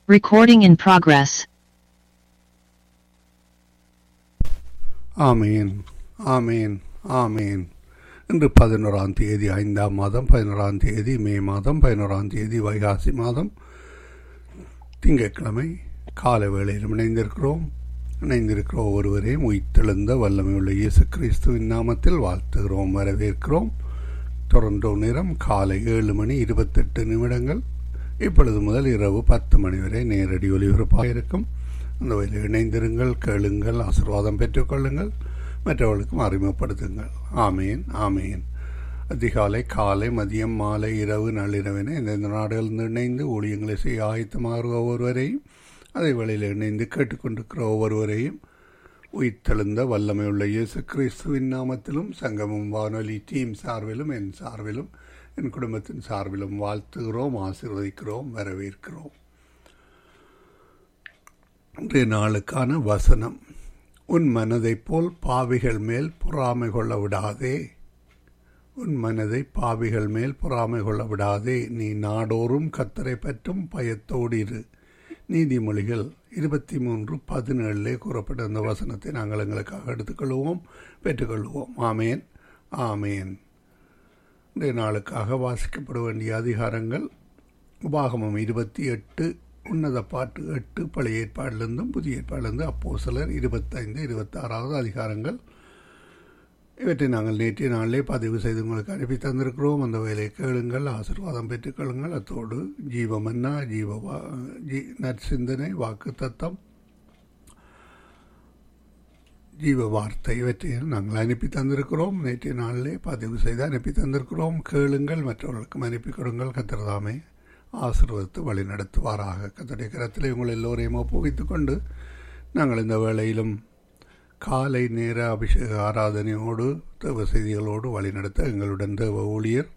Recording in progress. ஆமேன் ஆமேன் ஆமேன் இன்று பதினோராம் தேதி ஐந்தாம் மாதம் பதினோராம் தேதி மே மாதம் பதினோராம் தேதி வைகாசி மாதம் திங்கட்கிழமை காலை வேளையில் இணைந்திருக்கிறோம் இணைந்திருக்கிற ஒருவரையும் உயிர்த்தெழுந்த வல்லமையுள்ள இயேசு கிறிஸ்துவின் நாமத்தில் வாழ்த்துகிறோம் வரவேற்கிறோம் டொரண்டோ நேரம் காலை ஏழு மணி இருபத்தெட்டு நிமிடங்கள் இப்பொழுது முதல் இரவு பத்து மணி வரை நேரடி ஒலிபரப்பாக இருக்கும் அந்த வகையில் இணைந்திருங்கள் கேளுங்கள் ஆசீர்வாதம் பெற்றுக்கொள்ளுங்கள் மற்றவர்களுக்கும் அறிமுகப்படுத்துங்கள் ஆமேன் ஆமேன் அதிகாலை காலை மதியம் மாலை இரவு நள்ளிரவென இந்தந்த நாடுகளில் இணைந்து ஊழியங்களை செய்ய ஆயத்தமாகிற ஒவ்வொருவரையும் அதே வேளையில் இணைந்து கேட்டுக்கொண்டிருக்கிற ஒவ்வொருவரையும் உயிர்த்தெழுந்த வல்லமையுள்ள இயேசு கிறிஸ்துவின் நாமத்திலும் சங்கமம் வானொலி டீம் சார்பிலும் என் சார்பிலும் என் குடும்பத்தின் சார்பிலும் வாழ்த்துகிறோம் ஆசீர்வதிக்கிறோம் வரவேற்கிறோம் இன்றைய நாளுக்கான வசனம் உன் மனதைப் போல் பாவிகள் மேல் பொறாமை கொள்ள விடாதே உன் மனதை பாவிகள் மேல் பொறாமை கொள்ள விடாதே நீ நாடோறும் கத்தரை பற்றும் பயத்தோடு இரு நீதிமொழிகள் இருபத்தி மூன்று பதினேழிலே கூறப்பட்ட அந்த வசனத்தை நாங்கள் எங்களுக்காக எடுத்துக்கொள்வோம் பெற்றுக்கொள்வோம் ஆமேன் ஆமேன் இன்றைய நாளுக்காக வாசிக்கப்பட வேண்டிய அதிகாரங்கள் உபாகமம் இருபத்தி எட்டு உன்னத பாட்டு எட்டு பழைய ஏற்பாடிலிருந்தும் புதிய ஏற்பாடிலிருந்து அப்போ சிலர் இருபத்தைந்து இருபத்தாறாவது அதிகாரங்கள் இவற்றை நாங்கள் நேற்றைய நாளிலே பதிவு செய்து உங்களுக்கு அனுப்பி தந்திருக்கிறோம் அந்த வேலையை கேளுங்கள் ஆசீர்வாதம் பெற்றுக்கொள்ளுங்கள் அத்தோடு ஜீவமன்னா ஜீவ வா ஜீ நற்சிந்தனை வாக்கு தத்தம் ஜீவ வார்த்தை இவற்றையும் நாங்கள் அனுப்பி தந்திருக்கிறோம் நேற்றைய நாளிலே பதிவு செய்து அனுப்பி தந்திருக்கிறோம் கேளுங்கள் மற்றவர்களுக்கும் அனுப்பி கொடுங்கள் கத்திரதாமே ஆசீர்வதித்து வழி நடத்துவாராக கத்தடைய கரத்தில் உங்கள் எல்லோரையும் ஒப்புவித்துக் கொண்டு நாங்கள் இந்த வேளையிலும் காலை நேர அபிஷேக ஆராதனையோடு தேவ செய்திகளோடு வழிநடத்த எங்களுடன் தேவ ஊழியர்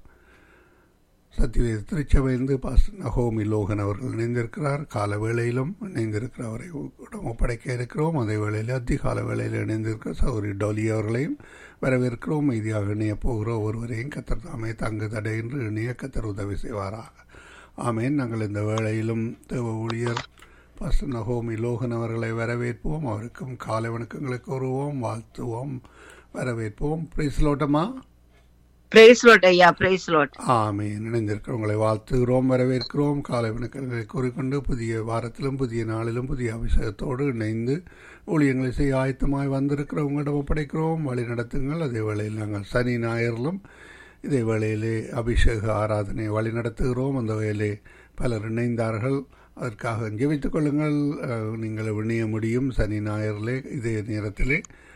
சத்தியவேத திருச்சபைந்து பாஸ் நகோமி லோகன் அவர்கள் இணைந்திருக்கிறார் கால வேளையிலும் இணைந்திருக்கிற அவரை ஒப்படைக்க இருக்கிறோம் அதே வேளையில் அதிகால வேளையில் இணைந்திருக்கிற சௌரி டோலி அவர்களையும் வரவேற்கிறோம் மீதியாக இணைய போகிற ஒருவரையும் கத்தர் தாமே தங்கு தடையின்றி இணைய கத்தர் உதவி செய்வாராக ஆமேன் நாங்கள் இந்த வேளையிலும் தேவ ஊழியர் பாஸ்டர் நகோமி லோகன் அவர்களை வரவேற்போம் அவருக்கும் காலை வணக்கங்களை கூறுவோம் வாழ்த்துவோம் வரவேற்போம் பிரைஸ்லோட்டமா பிரைஸ் லோட் ஐயா பிரைஸ் லோட் ஆமே இணைந்திருக்கிறவங்களை வாழ்த்துகிறோம் வரவேற்கிறோம் காலை வணக்கங்களை கூறிக்கொண்டு புதிய வாரத்திலும் புதிய நாளிலும் புதிய அபிஷேகத்தோடு இணைந்து ஊழியங்களை செய்ய ஆயத்தமாய் வந்திருக்கிறவங்களிடம் ஒப்படைக்கிறோம் வழி நடத்துங்கள் அதே வேளையில் நாங்கள் சனி ஞாயிறிலும் இதே வேளையிலே அபிஷேக ஆராதனை வழி நடத்துகிறோம் அந்த வேலையை பலர் இணைந்தார்கள் அதற்காக ஜெபித்துக் கொள்ளுங்கள் நீங்கள் இணைய முடியும் சனி ஞாயிறிலே இதே நேரத்திலே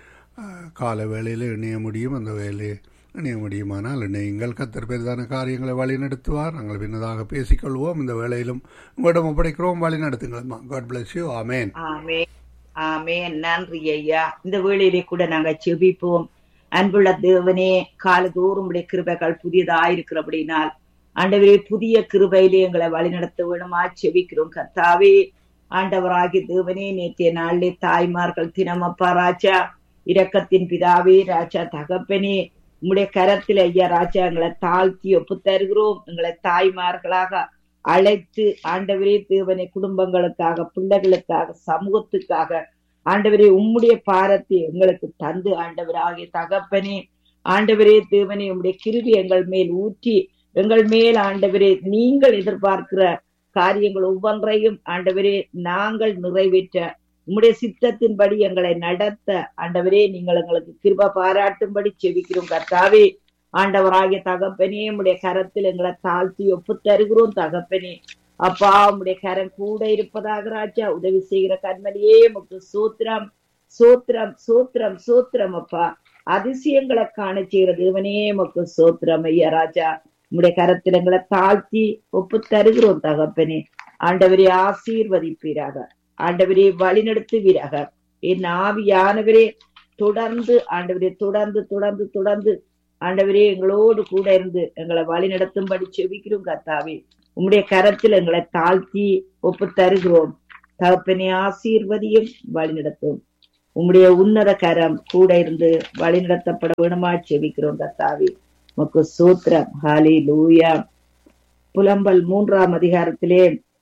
கால வேளையில் இணைய முடியும் அந்த வேலையை இணைய முடியுமானால் இணையுங்கள் கத்தர் பெரிதான காரியங்களை வழி நடத்துவார் நாங்கள் பின்னதாக பேசிக்கொள்வோம் இந்த வேளையிலும் உங்களிடம் ஒப்படைக்கிறோம் வழி நடத்துங்கள்மா காட் பிளஸ் யூ ஆமேன் ஆமே ஆமே நன்றி ஐயா இந்த வேளையிலே கூட நாங்க செபிப்போம் அன்புள்ள தேவனே காலதோறும் உடைய கிருபைகள் புதியதாயிருக்கிறபடினால் ஆண்டவரே புதிய கிருபையிலே எங்களை வழிநடத்த வேணுமா செபிக்கிறோம் கத்தாவே ஆண்டவராகி தேவனே நேற்றைய நாளிலே தாய்மார்கள் தினமப்பா ராஜா இரக்கத்தின் பிதாவே ராஜா தகப்பனே உம்முடைய கரத்தில் ஐயா ராஜா எங்களை தாழ்த்தி ஒப்பு தருகிறோம் எங்களை தாய்மார்களாக அழைத்து ஆண்டவரே தேவனை குடும்பங்களுக்காக பிள்ளைகளுக்காக சமூகத்துக்காக ஆண்டவரே உம்முடைய பாரத்தை எங்களுக்கு தந்து ஆண்டவராகிய தகப்பனே ஆண்டவரே தேவனே உம்முடைய கிருவி எங்கள் மேல் ஊற்றி எங்கள் மேல் ஆண்டவரே நீங்கள் எதிர்பார்க்கிற காரியங்கள் ஒவ்வொன்றையும் ஆண்டவரே நாங்கள் நிறைவேற்ற உம்முடைய சித்தத்தின்படி எங்களை நடத்த ஆண்டவரே நீங்கள் எங்களுக்கு கிருப பாராட்டும்படி செவிக்கிறோம் கர்த்தாவே ஆண்டவராகிய தகப்பனே உம்முடைய கரத்தில் எங்களை தாழ்த்தி ஒப்பு தருகிறோம் தகப்பனே அப்பா உம்முடைய கரம் கூட இருப்பதாக ராஜா உதவி செய்கிற கண்மணியே முக்கு சூத்திரம் சூத்திரம் சூத்திரம் சூத்திரம் அப்பா அதிசயங்களை காண செய்கிற தேவனே முக்கு சூத்திரம் ஐயா ராஜா உம்முடைய கரத்தில் எங்களை தாழ்த்தி ஒப்பு தருகிறோம் தகப்பனே ஆண்டவரே ஆசீர்வதிப்பீராக ஆண்டவரே வழிநடத்துவீராக என் ஆவியானவரே தொடர்ந்து ஆண்டவரே தொடர்ந்து தொடர்ந்து தொடர்ந்து ஆண்டவரே எங்களோடு கூட இருந்து எங்களை வழி நடத்தும்படி செவிக்கிறோம் கர்த்தாவே உம்முடைய கரத்தில் எங்களை தாழ்த்தி ஒப்பு தருகிறோம் தகப்பனை ஆசீர்வதியும் வழி நடத்தும் உம்முடைய உன்னத கரம் கூட இருந்து வழி நடத்தப்பட வேணுமா செவிக்கிறோம் கர்த்தாவே உமக்கு சூத்திரம் ஹாலி லூயா புலம்பல் மூன்றாம் அதிகாரத்திலே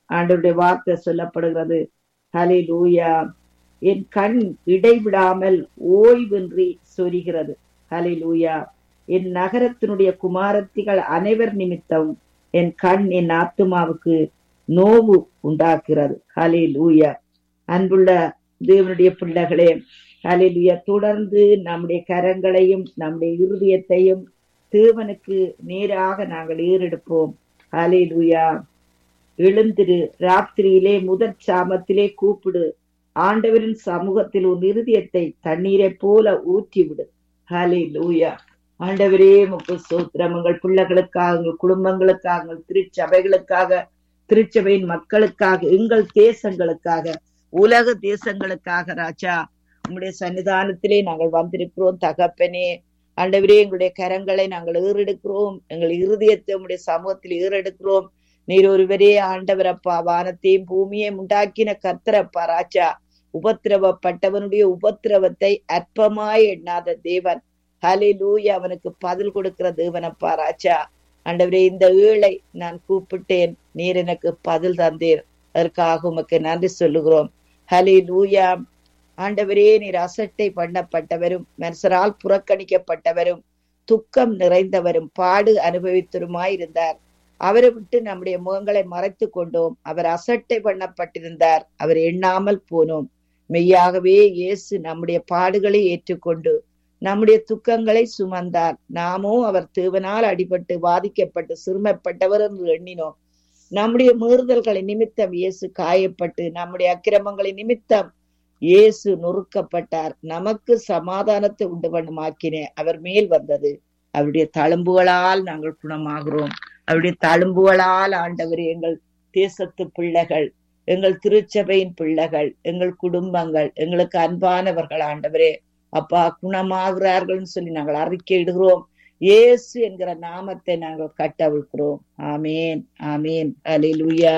ஆண்டவருடைய வார்த்தை சொல்லப்படுகிறது ஹலே லூயா என் கண் இடைவிடாமல் ஓய்வின்றி சொரிகிறது ஹலே லூயா என் நகரத்தினுடைய குமாரத்திகள் அனைவர் நிமித்தம் என் கண் என் ஆத்துமாவுக்கு நோவு உண்டாக்குறது ஹலே லூயா அன்புள்ள தேவனுடைய பிள்ளைகளே ஹலே லூயா தொடர்ந்து நம்முடைய கரங்களையும் நம்முடைய இருதயத்தையும் தேவனுக்கு நேராக நாங்கள் ஏறெடுப்போம் ஹலே லூயா எழுந்திரு ராத்திரியிலே முதற் சாமத்திலே கூப்பிடு ஆண்டவரின் சமூகத்தில் உன் இருதயத்தை தண்ணீரை போல ஊற்றிவிடு ஹலே லூயா ஆண்டவரே முப்பு சோத்திரம் உங்கள் பிள்ளைகளுக்காக உங்கள் குடும்பங்களுக்காக உங்கள் திருச்சபைகளுக்காக திருச்சபையின் மக்களுக்காக எங்கள் தேசங்களுக்காக உலக தேசங்களுக்காக ராஜா உங்களுடைய சன்னிதானத்திலே நாங்கள் வந்திருக்கிறோம் தகப்பனே ஆண்டவரே எங்களுடைய கரங்களை நாங்கள் ஏறெடுக்கிறோம் எங்கள் இருதயத்தை உங்களுடைய சமூகத்தில் ஏறெடுக்கிறோம் நீர் ஒருவரே ஆண்டவரப்பா வானத்தையும் பூமியையும் உண்டாக்கின கர்த்தரப்பா ராஜா உபத்திரவப்பட்டவனுடைய உபத்திரவத்தை அற்பமாய் எண்ணாத தேவன் ஹலே லூயா அவனுக்கு பதில் கொடுக்கிற தேவனப்பா ராஜா ஆண்டவரே இந்த ஏழை நான் கூப்பிட்டேன் நீர் எனக்கு பதில் தந்தீர் அதற்காக உமக்கு நன்றி சொல்லுகிறோம் ஹலே லூயா ஆண்டவரே நீர் அசட்டை பண்ணப்பட்டவரும் மனுஷரால் புறக்கணிக்கப்பட்டவரும் துக்கம் நிறைந்தவரும் பாடு அனுபவித்தருமாயிருந்தார் அவரை விட்டு நம்முடைய முகங்களை மறைத்து கொண்டோம் அவர் அசட்டை பண்ணப்பட்டிருந்தார் அவர் எண்ணாமல் போனோம் மெய்யாகவே இயேசு நம்முடைய பாடுகளை ஏற்றுக்கொண்டு நம்முடைய துக்கங்களை சுமந்தார் நாமோ அவர் தேவனால் அடிபட்டு பாதிக்கப்பட்டு சிறுமைப்பட்டவர் என்று எண்ணினோம் நம்முடைய மீறுதல்களை நிமித்தம் இயேசு காயப்பட்டு நம்முடைய அக்கிரமங்களை நிமித்தம் இயேசு நொறுக்கப்பட்டார் நமக்கு சமாதானத்தை உண்டு பண்ணுமாக்கினே அவர் மேல் வந்தது அவருடைய தழும்புகளால் நாங்கள் குணமாகிறோம் அவருடைய தழும்புகளால் ஆண்டவர் எங்கள் தேசத்து பிள்ளைகள் எங்கள் திருச்சபையின் பிள்ளைகள் எங்கள் குடும்பங்கள் எங்களுக்கு அன்பானவர்கள் ஆண்டவரே அப்பா குணமாகிறார்கள் சொல்லி நாங்கள் அறிக்கையிடுகிறோம் இயேசு என்கிற நாமத்தை நாங்கள் கட்டவிழ்கிறோம் ஆமேன் ஆமேன் ஹலிலுயா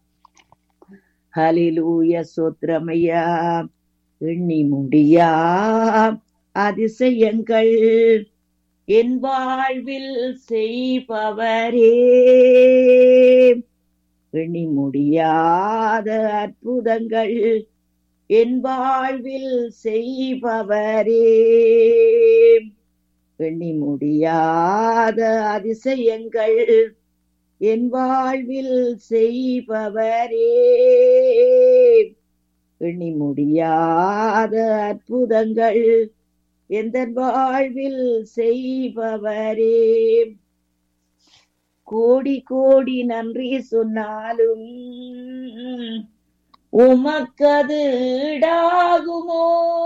ஹலிலூய சோத்திரமையா எண்ணி முடியா அதிசயங்கள் என் வாழ்வில் செய்பவரே எண்ணி முடியாத அற்புதங்கள் என் வாழ்வில் செய்பவரே எண்ணி முடியாத அதிசயங்கள் என் வாழ்வில் செய்பவரே எண்ணி முடியாத அற்புதங்கள் எந்த வாழ்வில் செய்பவரே கோடி கோடி நன்றி சொன்னாலும் உமக்கது ஈடாகுமோ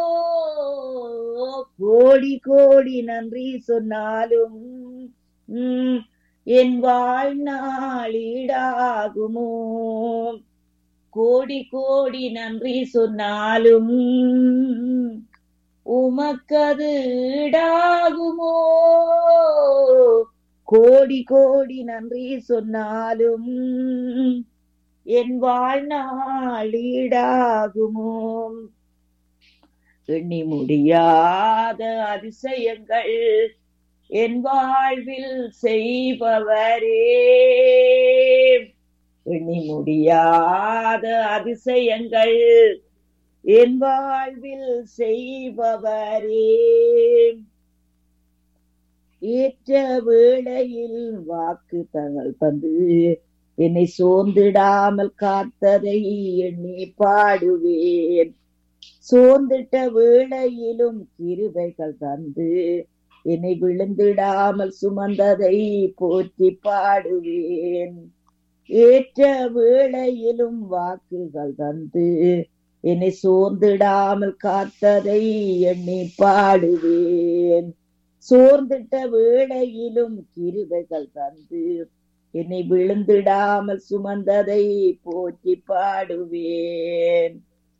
கோடி கோடி நன்றி சொன்னாலும் உம் என் வாழ்நாள் ஈடாகுமோ கோடி கோடி நன்றி சொன்னாலும் உமக்கது ஈடாகுமோ கோடி கோடி நன்றி சொன்னாலும் என் வாழ்நாள் ஈடாகுமோ எண்ணி முடியாத அதிசயங்கள் என் வாழ்வில் செய்பவரே எண்ணி முடியாத அதிசயங்கள் என் வாழ்வில் செய்பவரே ஏற்ற வேளையில் வாக்கு தங்கள் தந்து என்னை சோர்ந்திடாமல் காத்ததை எண்ணி பாடுவேன் சோர்ந்திட்ட வேளையிலும் கிருபைகள் தந்து என்னை விழுந்திடாமல் சுமந்ததை போற்றி பாடுவேன் ஏற்ற வேளையிலும் வாக்குகள் தந்து என்னை சோர்ந்திடாமல் காத்ததை எண்ணி பாடுவேன் சோர்ந்திட்ட வேளையிலும் கிருபைகள் தந்து என்னை விழுந்திடாமல் சுமந்ததை போற்றி பாடுவேன்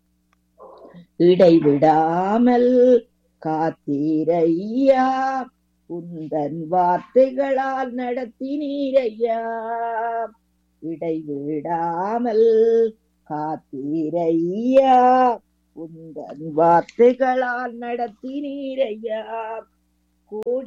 இடைவிடாமல் காத்தீரையா உந்தன் வார்த்தைகளால் நடத்தினீரையா இடைவிடாமல் காத்தீரையா உந்தன் வார்த்தைகளால் நடத்தினீரையா கோடி